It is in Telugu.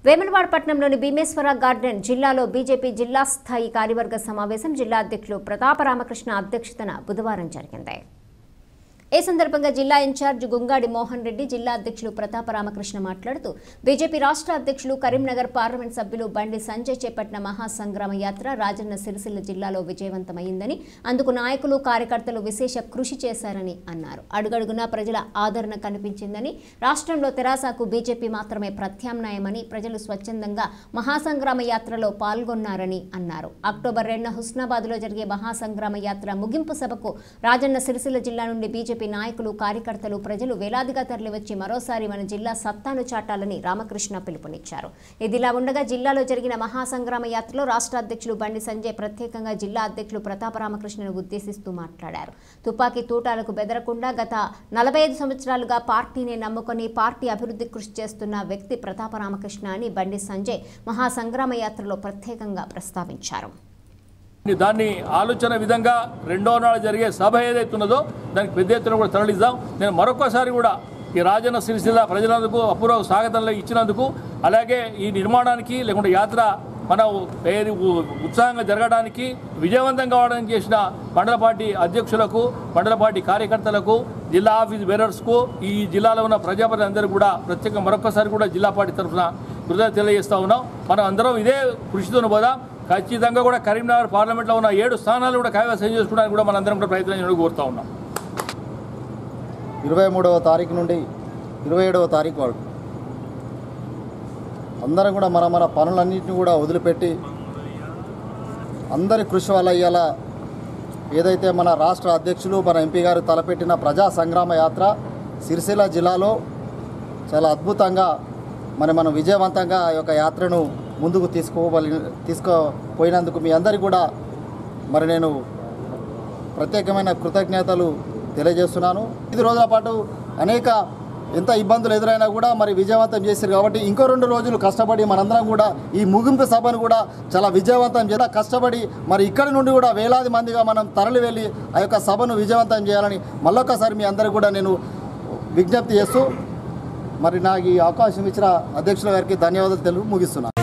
వేములవాడ పట్టణంలోని భీమేశ్వర గార్డెన్ జిల్లాలో బీజేపీ జిల్లా స్థాయి కార్యవర్గ సమావేశం జిల్లా అధ్యక్షులు ప్రతాప రామకృష్ణ అధ్యక్షతన బుధవారం జరిగింది ఈ సందర్భంగా జిల్లా ఇన్ఛార్జ్ గుంగాడి మోహన్ రెడ్డి జిల్లా అధ్యక్షులు ప్రతాప రామకృష్ణ మాట్లాడుతూ బీజేపీ రాష్ట్ర అధ్యక్షులు కరీంనగర్ పార్లమెంట్ సభ్యులు బండి సంజయ్ చేపట్టిన మహాసంగ్రామ యాత్ర రాజన్న సిరిసిల్ల జిల్లాలో విజయవంతమైందని అందుకు నాయకులు కార్యకర్తలు విశేష కృషి చేశారని అన్నారు అడుగడుగునా ప్రజల ఆదరణ కనిపించిందని రాష్ట్రంలో తెరాసకు బీజేపీ మాత్రమే ప్రత్యామ్నాయమని ప్రజలు స్వచ్ఛందంగా మహాసంగ్రామ యాత్రలో పాల్గొన్నారని అన్నారు అక్టోబర్ రెండున హుస్నాబాద్లో జరిగే మహాసంగ్రామ యాత్ర ముగింపు సభకు రాజన్న సిరిసిల్ల జిల్లా నుండి బీజేపీ నాయకులు కార్యకర్తలు ప్రజలు వేలాదిగా తరలివచ్చి మరోసారి మన జిల్లా సత్తాను చాటాలని రామకృష్ణ పిలుపునిచ్చారు ఇదిలా ఉండగా జిల్లాలో జరిగిన మహాసంగ్రామ యాత్రలో రాష్ట్ర అధ్యక్షులు బండి సంజయ్ ప్రత్యేకంగా జిల్లా అధ్యక్షులు ప్రతాప రామకృష్ణను ఉద్దేశిస్తూ మాట్లాడారు తుపాకీ తూటాలకు బెదరకుండా గత నలభై ఐదు సంవత్సరాలుగా పార్టీని నమ్ముకొని పార్టీ అభివృద్ధి కృషి చేస్తున్న వ్యక్తి ప్రతాప రామకృష్ణ అని బండి సంజయ్ మహాసంగ్రామ యాత్రలో ప్రత్యేకంగా ప్రస్తావించారు దాన్ని ఆలోచన విధంగా రెండో నాడు జరిగే సభ ఏదైతే ఉన్నదో దానికి పెద్ద ఎత్తున కూడా తరలిద్దాం నేను మరొకసారి కూడా ఈ రాజన్న సిరిసిల్ల ప్రజలందుకు అపూర్వ స్వాగతంలో ఇచ్చినందుకు అలాగే ఈ నిర్మాణానికి లేకుంటే యాత్ర మన పేరు ఉత్సాహంగా జరగడానికి విజయవంతం కావడానికి చేసిన మండల పార్టీ అధ్యక్షులకు మండల పార్టీ కార్యకర్తలకు జిల్లా ఆఫీస్ బేరర్స్కు ఈ జిల్లాలో ఉన్న ప్రజాప్రతినిధులందరూ కూడా ప్రత్యేకంగా మరొకసారి కూడా జిల్లా పార్టీ తరఫున కృతజ్ఞత తెలియజేస్తా ఉన్నాం మనం అందరం ఇదే కృషితో పోదాం ఖచ్చితంగా కూడా కరీంనగర్ పార్లమెంట్లో ఉన్న ఏడు స్థానాలు కూడా కైవసం చేసుకోవడానికి కూడా మనందరం కూడా ప్రయత్నం చేయడానికి కోరుతా ఉన్నాం ఇరవై మూడవ తారీఖు నుండి ఇరవై ఏడవ తారీఖు వరకు అందరం కూడా మన మన పనులన్నింటినీ కూడా వదిలిపెట్టి అందరి కృషి వల్ల ఇవాళ ఏదైతే మన రాష్ట్ర అధ్యక్షులు మన ఎంపీ గారు తలపెట్టిన ప్రజా సంగ్రామ యాత్ర సిరిసిల్ల జిల్లాలో చాలా అద్భుతంగా మరి మనం విజయవంతంగా ఆ యొక్క యాత్రను ముందుకు తీసుకోవాలి తీసుకుపోయినందుకు మీ అందరికీ కూడా మరి నేను ప్రత్యేకమైన కృతజ్ఞతలు తెలియజేస్తున్నాను ఐదు రోజుల పాటు అనేక ఎంత ఇబ్బందులు ఎదురైనా కూడా మరి విజయవంతం చేశారు కాబట్టి ఇంకో రెండు రోజులు కష్టపడి మనందరం కూడా ఈ ముగింపు సభను కూడా చాలా విజయవంతం చేయాలి కష్టపడి మరి ఇక్కడి నుండి కూడా వేలాది మందిగా మనం తరలి వెళ్ళి ఆ యొక్క సభను విజయవంతం చేయాలని మళ్ళొక్కసారి మీ అందరికీ కూడా నేను విజ్ఞప్తి చేస్తూ మరి నాకు ఈ అవకాశం ఇచ్చిన అధ్యక్షుల గారికి ధన్యవాదాలు తెలుపు ముగిస్తున్నాను